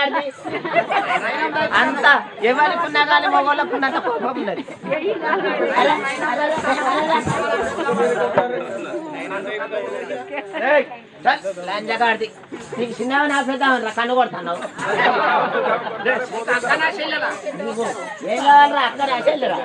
లంజగాడిది అంత ఎవరికున్నా కానీ మగవాళ్ళకున్నంత కోపం ఉన్నది అలా, అలా, ఏయ్, సార్, లంజగాడిది నీకు చిన్నగా నా పెద్ద కన్ను కొడతాను నీకు ఏం కావాలరా అక్కడ అసెళ్ళరా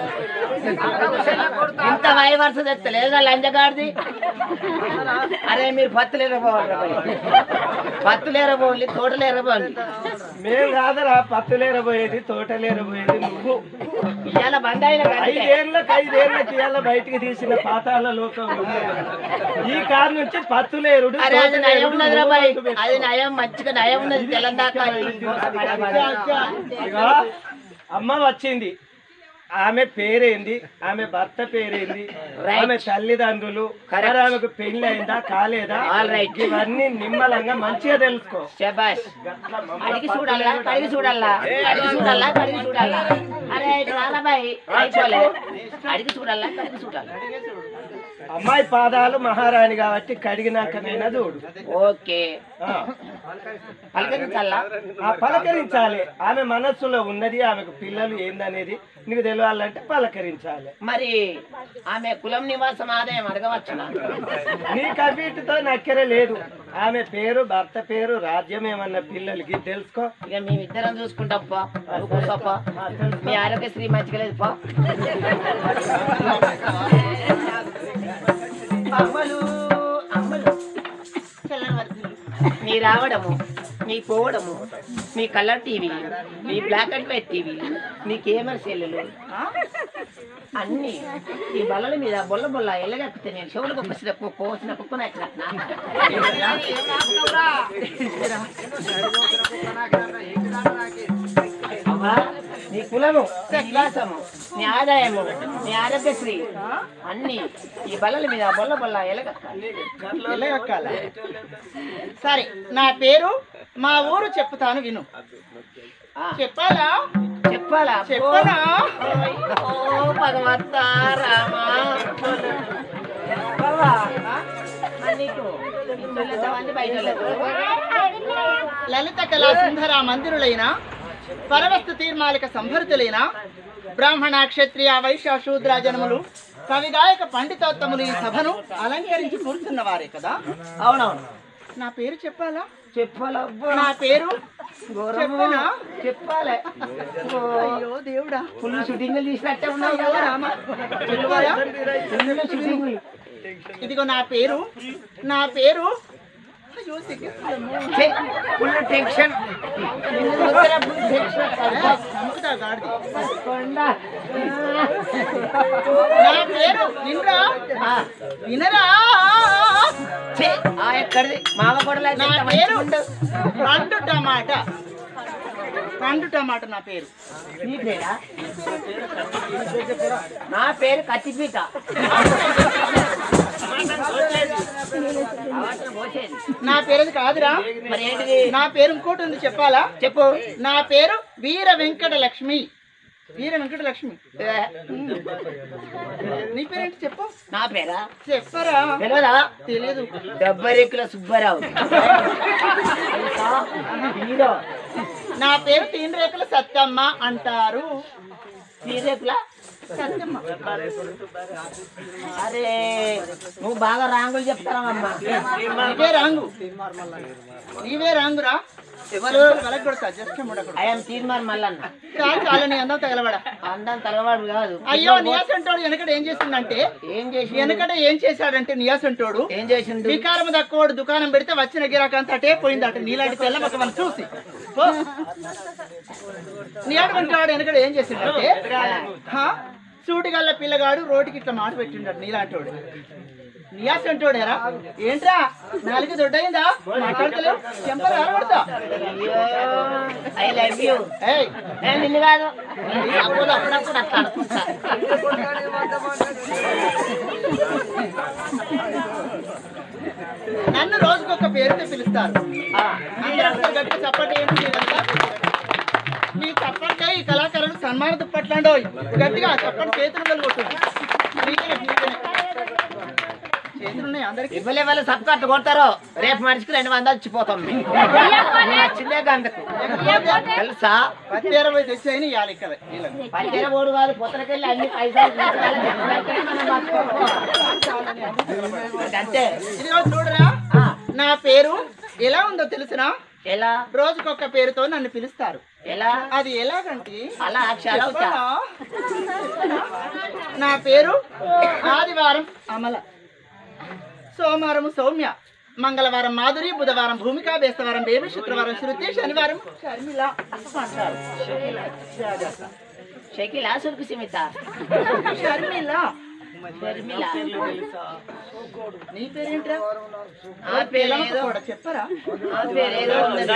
ఇంత వై వరుస తెత్తలేదా లంజగాడిది అరే మీరు పత్తులేరు పోవాలి పత్తులేరు పోవాలి తోటలేరు పోవాలి మేం కాదరా పత్తులేరబోయేది తోటలేరబోయేది నువ్వు ఇవాళ బంద్ అయిన కంటే ఐదేళ్ళకి ఐదేళ్ళకి ఇవాళ బయటికి తీసిన పాతాల లోకం ఉంది. ఈ కారు నుంచి పత్తులేరుడు అరే అది నయం ఉన్నదిరా బాయ్ తోటలేరుడు అది నయం మంచిగా నయం ఉన్నది తెలంగాణ ఇగో, అమ్మ వచ్చింది ఆమె పేరేంది ఆమె భర్త పేరేంది Right. ఆమె తల్లిదండ్రులు Correct. మరి ఆమెకు పెళ్లి అయిందా కాలేదా All right. ఇవన్నీ నిమ్మలంగా మంచిగా తెలుసుకో శబాష్ అడిగి చూడాలా కడిగి చూడాలా అడిగి చూడాలా కడిగి చూడాలా అరే ఇటు రాలా బాయ్ అయిపోలే అడిగి చూడాలా కడిగి చూడాలా అమ్మాయి పాదాలు మహారాణి కాబట్టి కడిగినాకనైనా చూడు ఓకే ఆ. పలకరించాలా ఆ పలకరించాలి ఆమె మనస్సులో ఉన్నది ఆమెకు పిల్లలు ఏందనేది నీకు తెలియాలంటే పలకరించాలి మరి ఆమె కులం నివాసం ఆదాయం అడగవచ్చునా నీకు అవిటితో నక్కరే లేదు ఆమె పేరు భర్త పేరు రాజ్యం ఏమన్న పిల్లలకి తెలుసుకో ఇక మేమిద్దరం చూసుకుంటాం పా నువ్వు కూర్చోపా మీ ఆరోగ్యశ్రీ మంచిగా లేదు పా అమ్మలు అమ్మలు చల్లనవర్తులు. మీ రావడము మీ పోవడము మీ కలర్ టీవీ మీ బ్లాక్ అండ్ వైట్ టీవీ మీ కేమర్ సెల్లులు అన్ని ఈ బల్లల మీద బొల్ల బొల్ల ఎల్లగక్కితే నేను చెవులకు ఒక కుక్క కోసిన కుక్కన అమ్మా నీ కులము నీ విలాసము నీ ఆదాయము నీ ఆరోగ్యశ్రీ అన్ని ఈ బల్లల మీద బొల్ల బొల్ల ఎలగక్కాలి సరే నా పేరు మా ఊరు చెప్తాను విను ఆ, చెప్పాలా చెప్పాలా చెప్పనా ఓ భగవంత రామా బావా, మరి నీకు ఇంట్లో ఎంతమంది బయట వాళ్ళకు? లలిత కళా సుందర మందిరులైన పరవస్తు తీర్మాలిక సంభరితులైన బ్రాహ్మణ క్షత్రియ వైశ్య శూద్ర జనములు కవిగాయక పండితోత్తములు ఈ సభను అలంకరించి కూర్చున్న వారే కదా అవునవును నా పేరు చెప్పాలా చెప్పాలబ్బా నా పేరు ఘోరము. చెప్పనా? చెప్పాలి అయ్యో దేవుడా ఫుల్ షూటింగ్ తీసినట్టే ఉన్నావు కదా రామ చెప్పాలా? ఫుల్ షూటింగ్ ఇదిగో నా పేరు నా పేరు అయ్యో సిగ్గుతుందమ్మో. ఫుల్ టెన్షన్ ఫుల్ టెన్షన్ చంపుతా గాడిద. కొండ నా పేరు వినరా వినరా ఛే, ఆ ఎక్కడిది మామ కొడలా నా పేరు పండు టమాటా పండు టమాటా నా పేరు నీ పేరా నా పేరు కత్తిపీట అవసరం పోసేది. నా పేరు అది కాదురా మరి ఏంటిది నా పేరు ఇంకోటి ఉంది చెప్పాలా చెప్పు నా పేరు వీర వెంకట లక్ష్మి వీర వెంకట లక్ష్మి ఏ, నీ పేరేంటి చెప్పు నా పేరా చెప్పరా తెలియదా తెలియదు డెబ్బరెక్కుల సుబ్బారావు తెలుసా? హీరో నా పేరు తీన్ రేకుల సత్యమ్మ అంటారు హీరేకుల సత్యమ్మ అరే నువ్వు బాగా రాంగులు చెప్తారమ్మా ఇవే రాంగు ఇవే రాంగురా ఎవరు కలగొడతా జస్ట్ ముడకూడదు ఐఎమ్ తీర్మాన్ మల్లన్న చాలు చాలు నీ అందం తగలబడా అందం తలవాడు కాదు అయ్యో నియాసంటోడు వెనకట ఏం చేసిందంటే ఏం చేసి వెనకట ఏం చేశాడంటే నియాసంటోడు ఏం చేసిండు వికారం తక్కువడు దుకాణం పెడితే వచ్చిన గిరాకంతా అటే పోయిందట నీలాంటి తెల్ల మొక్క మనం చూసి పో. నీ అటువంటి వెనకడ ఏం చేసిందంటే హా? సూటిగల్ల పిల్లగాడు రోడ్డుకి ఇట్లా మాట పెట్టిండడు నీలాంటోడు నియాస్ అంటోడేరా ఏంట్రా నాలుగు దొడ్డయిందా మాట్లాడతలేవు చెంపలు ఆరబడతా ఐ లవ్ యూ ఏయ్ నిన్ను కాదు అప్పుడు అప్పుడప్పుడు అట్లా అనుకుంటా నన్ను రోజుకొక పేరుతో పిలుస్తారు ఆ, అందరూ ఒకసారి గట్టిగా చప్పట్లు ఏంటి మీరంతా మీ చప్పట్లే ఈ కళాకారులు సన్మాన దుప్పట్లాండోయ్ గట్టిగా చప్పటి చేతులు కలుగుతుంది చేతులు ఉన్నాయి అందరికి ఇవ్వలే వాళ్ళు సబ్కట్టు కొడతారు రేపు మనిషికి రెండు వందలు వచ్చిపోతాం మేము వచ్చిందే గంటకు తెలుసా పత్తి ఇరవై తెచ్చాయని ఇవాళ ఇక్కడ వీళ్ళకి. పచ్చర బోడు కాదు పొత్తలకెళ్ళి అన్ని పైసలు తీసుకోవాలి, తెచ్చుకోవాలి, మనం పట్టుకోవాలి. అంతే ఇదిగో చూడరా ఆ, నా పేరు ఎలా ఉందో తెలుసునా ఎలా రోజుకొక పేరుతో నన్ను పిలుస్తారు ఎలా అది ఎలాగంటే అలా అక్షరాలు చెప్పనా? నా పేరు ఆదివారం అమల సోమవారం సౌమ్య మంగళవారం మాధురి బుధవారం భూమిక బేస్తవారం బేబి శుక్రవారం శృతి శనివారం షర్మిల అంటారు షకిలా సురుకు సిమిత షర్మిల షర్మిల నీ పేరేంట్రా ఆ పేరు ఏదో కూడా చెప్పరా ఆ పేరు ఏదో ఉన్నది.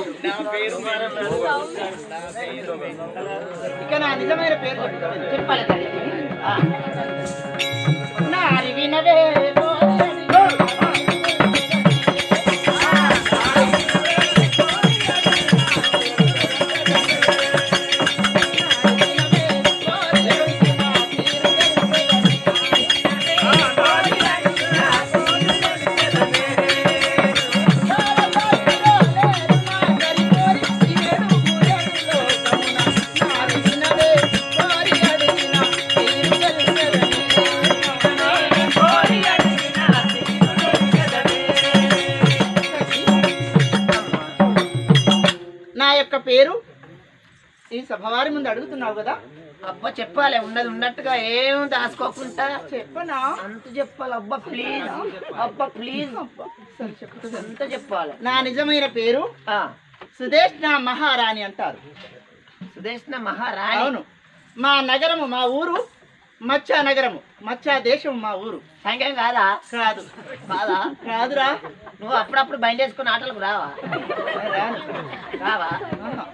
ఇక నా నిజమైన పేరు చెప్తాను. చెప్పాలి తల్లి. ఆ, నారి వినవే నా యొక్క పేరు ఈ సభవారి ముందు అడుగుతున్నావు కదా అబ్బా చెప్పాలి ఉన్నది ఉన్నట్టుగా ఏం దాచుకోకుండా చెప్పనా అంత చెప్పాలి అబ్బా ప్లీజ్ అబ్బా ప్లీజ్ సరే చెప్తా అంత చెప్పాలి నా నిజమైన పేరు ఆ, సుదేష్ణ మహారాణి అంటారు సుదేష్ణ మహారాణి అవును మా నగరము మా ఊరు మచ్చా నగరము మచ్చా దేశం మా ఊరు సంఖ్యం కాదా కాదు కాదా కాదురా నువ్వు అప్పుడప్పుడు బండి వేసుకుని ఆటలకు రావా రాను. రావా ఆహా.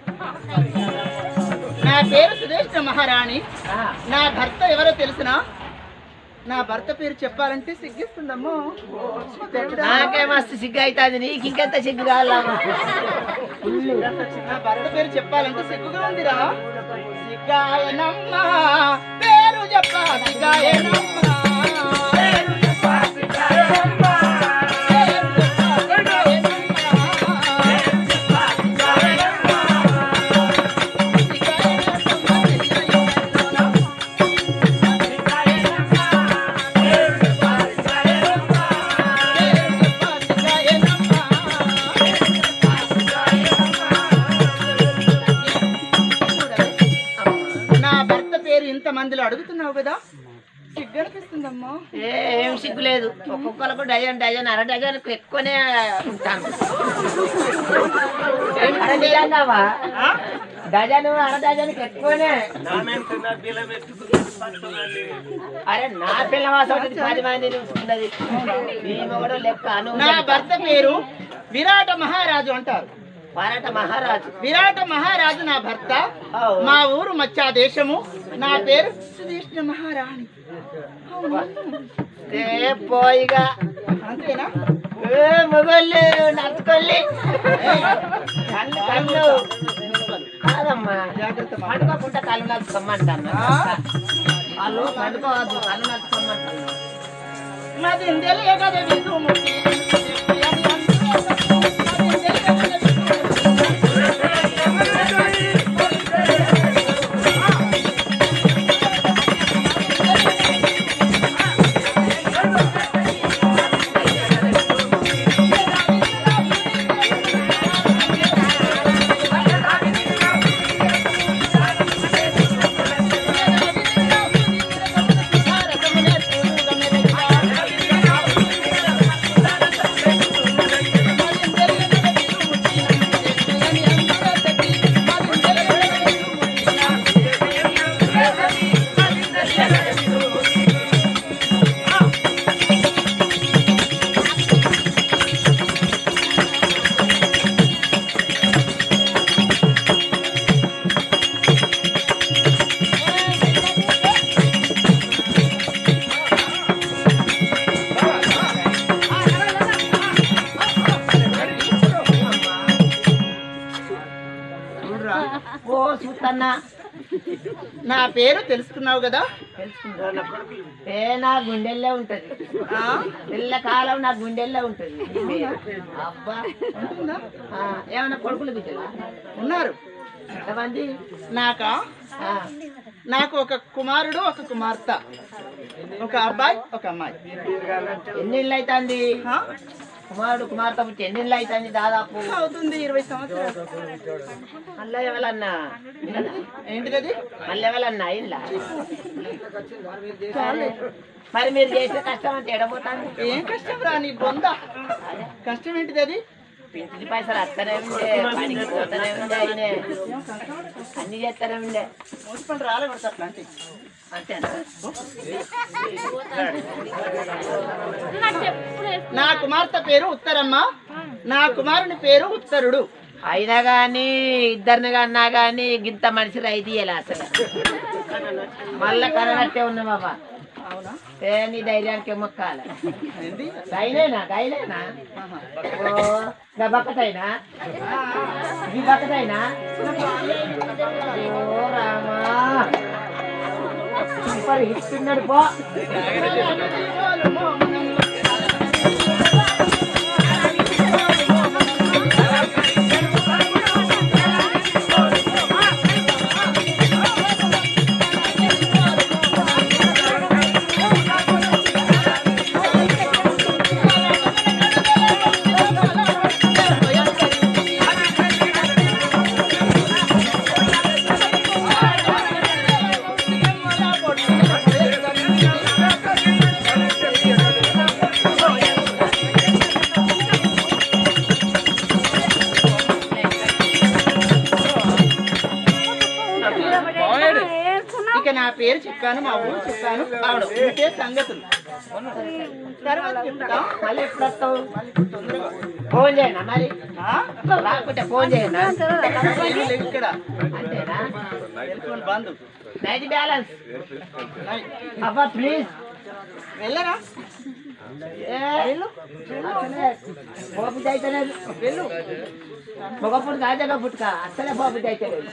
నా పేరు సుదేష్ణ మహారాణి ఆ, నా భర్త ఎవరో తెలుసునా నా భర్త పేరు చెప్పాలంటే సిగ్గిస్తుందమ్మో తెచ్చడా? నాకే మస్తు సిగ్గు అవుతుంది నీకు ఇంకెంత సిగ్గు కావాలా నా భర్త పేరు చెప్పాలంటే సిగ్గుగా ఉందిరా సిగ్గాయనమ్మా పేరు చెప్పా సిగ్గాయనమ్మా పేరు చెప్పా సిగ్గాయనమ్మా. పేరు చెప్పా సిగ్గాయనమ్మా. నా భర్త పేరు ఇంత మందిలో అడుగుతున్నావు కదా సిగ్గనిపిస్తుందమ్మా ఏ, ఏం సిగ్గు లేదు ఒక్కొక్కరికి డజన్ డజన్ అర డజన్ ఎక్కువనే ఉంటాను ఏం అర డజన్ కావా? డజన్ అర డజన్ ఎక్కువనే అరే నా పిల్ల వాసం పది మంది చూసుకున్నది నీ మొగడు లెక్క అను నా భర్త పేరు విరాట మహారాజు అంటారు భారత మహారాజు విరాట మహారాజు నా భర్త అవును. మా ఊరు మచ్చా దేశము నా పేరు సుధీష్ణ మహారాణి అవును. ఏ పోయిగా అంతేనా ఏ మొగళ్ళు నచ్చుకోల్లి కళ్ళు కళ్ళు కాదమ్మా జాగ్రత్త మా. పండుకోకుండా కళ్ళు నచ్చుకోమంటాను ఆ? వాళ్ళు పండుకోవద్దు కళ్ళు నచ్చుకోమంటాను నాది తెలియగద విధుముఖి. నాది తెలియగద విధుముఖి. చూస్తన్నా నా పేరు తెలుసుకున్నావు కదా తెలుసుకుంటా ఏ నా గుండెల్లో ఉంటది ఆ? పిల్ల కాలం నా గుండెల్లో ఉంటది ఈ పేరు. అబ్బా ఉంటుందా? ఆ, ఏమన్నా కొడుకులు బిడ్డలా ఉన్నారు ఎంతమంది నాకా ఆ, నాకు ఒక కుమారుడు ఒక కుమార్తె ఒక అబ్బాయి ఒక అమ్మాయి ఎన్నిళ్ళు అవుతుంది ఆ? కుమారుడు కుమార్తె పుట్టి ఎన్నిళ్ళు అవుతుంది దాదాపు అవుతుంది ఇరవై సంవత్సరాలు మళ్ళీ ఎవరన్నా ఏంటిది అది? మళ్ళీ ఎవరన్నా ఇల్లా మరి మీరు చేసే కష్టం అంటే ఎడబోతాను ఏం కష్టం రా నీ బొంద కష్టం ఏంటిది అది పింఛన్ పైసలు అత్తనే ఉండే పనికి పోతూనే ఉండే ఆయనే అన్ని చేస్తూనే ఉండే మూసి పని రాలే కొడతా అట్లాంటి అంతేనా నా కుమార్తె పేరు ఉత్తరమ్మ నా కుమారుని పేరు ఉత్తరుడు అయినా కానీ ఇద్దరిని కన్నా కానీ గింత మనిషి రైతు ఇయ్యాలి అసలు మళ్ళా కననట్టే ఉన్నా బాబా అవునా ఏ నీ ధైర్యానికి మొక్కాలి ఏంది గైలేనా గైలేనా ఆహా. ఓ గా బక్కటైనా ఈ బక్కటైనా ఓ రామా సూపర్ హిట్ ఉన్నాడు పో ఇక నా పేరు చెప్పాను మా ఊరు చెప్పాను అవును ఇంతే సంగతులు తర్వాత చెప్తా మళ్ళీ ఎప్పుడు వస్తావు ఫోన్ చేయనా మరి ఆ? రాకుంటే ఫోన్ చేయనా ఏమీ లేవు ఇక్కడ అంతేనా టెలిఫోన్ బంద్ నైట్ బ్యాలెన్స్ నై. అబ్బా ప్లీజ్ వెళ్ళరా బాబు అయితలేదు వెళ్ళు మగప్పుడు కాదగా పుట్టుక అసలే బాబు అయితలేదు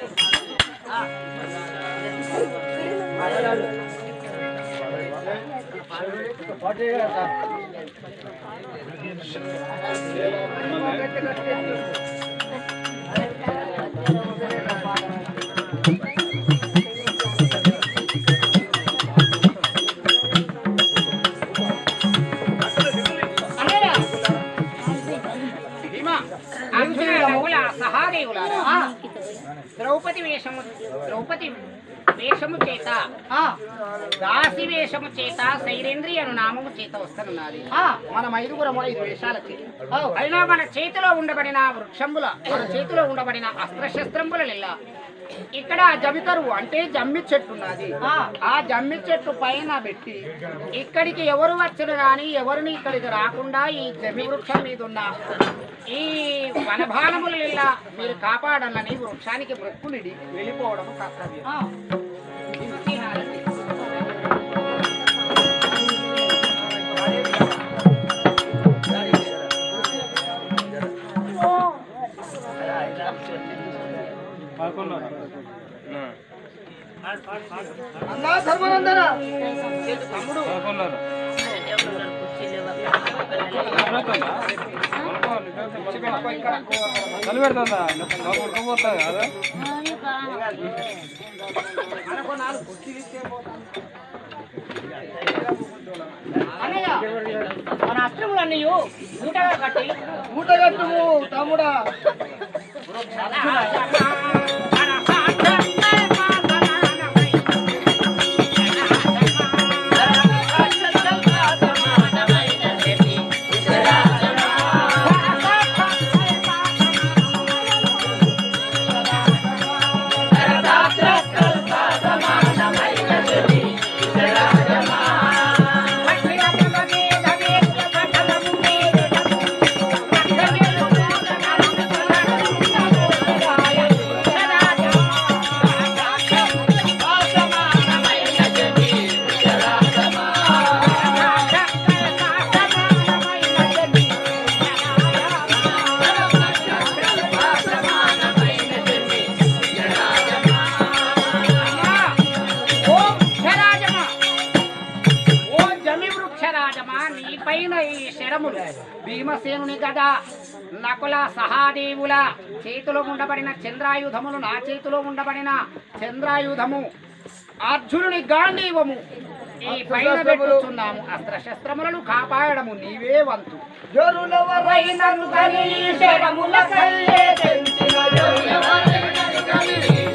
అర్జునుల సహాదేవులారా ద్రౌపది వేషము ద్రౌపది వేషము చేత ఆ, దాసి వేషము చేత శైరేంద్రియ అను నామము చేత వస్తున్నది ఆ, మనం ఐదుగురము ఐదు వేషాలకి అయినా మన చేతిలో ఉండబడిన వృక్షంబుల మన చేతిలో ఉండబడిన అస్త్రశస్త్రంబుల ఇక్కడ జమికరువు అంటే జమ్మి చెట్టు ఉన్నది ఆ. ఆ జమ్మి చెట్టు పైన పెట్టి ఇక్కడికి ఎవరు వచ్చిన గాని ఎవరిని ఇక్కడికి రాకుండా ఈ జమ్మి వృక్షం మీద ఉన్న ఈ వనభానముల మీరు కాపాడాలని వృక్షానికి బ్రక్కునిడి వెళ్ళిపోవడం కర్తవ్యం ఆ. ఇది తినాలండి. అన్నా ధర్మనందన తమ్ముడు పెట్టుకో ఇక్కడ అనుకో నాలుగు కుర్చీలు ఇస్తే పోతాను. అన్నయ్య మన అష్టములన్నీ మూటగా కట్టి మూటగట్టుము తమ్ముడా సదా ఈ పైన ఈ శరములు భీమసేనుని గద నకుల సహాదేవుల చేతిలో ఉండబడిన చంద్రాయుధములు నా చేతిలో ఉండబడిన చంద్రాయుధము అర్జునుని గాంధీవము ఈ పైన పెట్టుచున్నాము అస్త్రశస్త్రములను కాపాడము నీవే వంతు జరులవరైనను గని శరములకయ్యే తెంచిన జరులవరైనను గని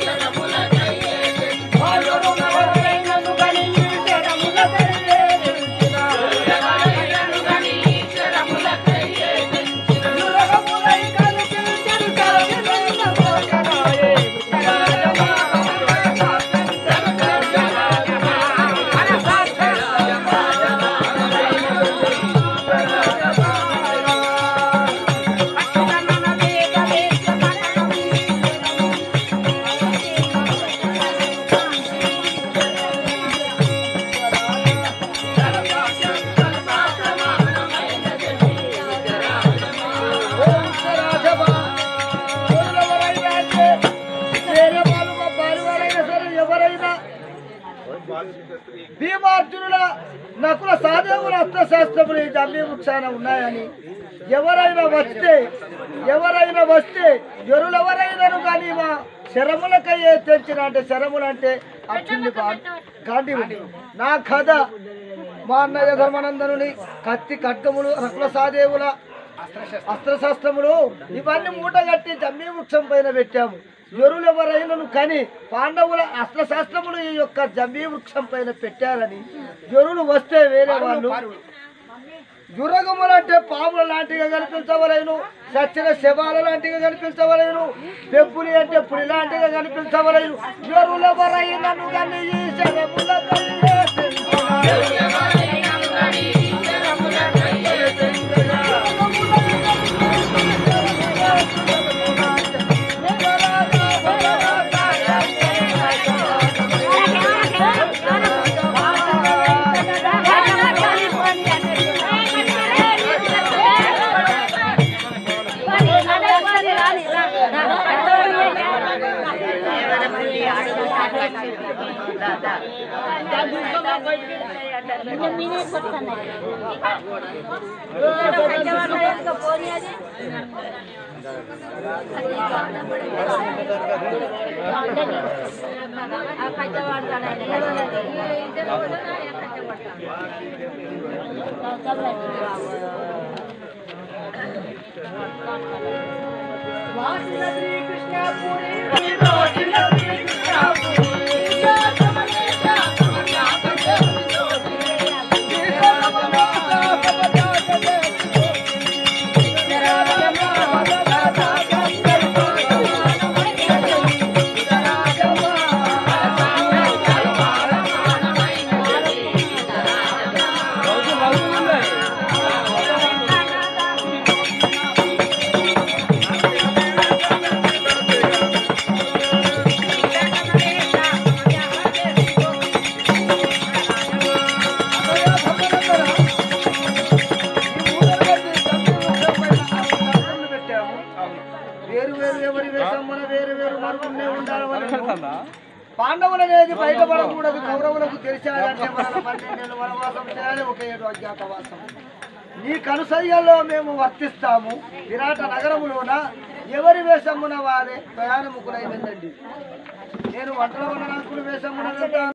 జరులవరైనను గని శరములకయ్యే తెంచిన జరులవరై కనిపించెను కరగిన మోకనాయే ఎవరైనా భీమార్జునుల నకుల సాదేవుల అస్త్రశాస్త్రములు ఈ జమ్మి వృక్షాన ఉన్నాయని ఎవరైనా వస్తే ఎవరైనా వస్తే ఎరులెవరైనాను కానీ మా శరములకయ్యే తెంచిన అంటే శరములు అంటే అర్జునుడి గాంధీ ఉంది నా కథ మా అన్నయ్య ధర్మానందనుని కత్తి ఖడ్గములు రకుల సాదేవుల అస్త్రశస్త్రములు ఇవన్నీ మూటగట్టి జమ్మి వృక్షం పైన పెట్టాము ఎరులు ఎవరైనను కానీ పాండవుల అస్త్రశాస్త్రములు ఈ యొక్క జమ్మి వృక్షం పైన పెట్టారని ఎరులు వస్తే వేరే వాళ్ళు యురగములు అంటే పాముల లాంటిగా కనిపించవలేను సచ్చిన శవాల లాంటిగా కనిపించవలేను పెప్పులి అంటే పులి లాంటిగా కనిపించవలేను ఎరులెవరైనను కానీ ఈ శరముల కలిగే వేరు వేరు ఎవరి వేషమ్మన వేరు వేరు మరుగునే ఉండాలని పాండవులు అనేది బయటపడకూడదు కౌరవులకు తెలిసాలంటే మన పన్నెండేళ్ళు వనవాసం చేయాలి ఒక ఏడు అజ్ఞాతవాసం ఈ కనుసయ్యల్లో మేము వర్తిస్తాము విరాట నగరములోన ఎవరి వేషమున వారే ప్రయాణముకులై వెళ్ళండి నేను వంటల వననాకులు వేషమున వెళ్తాను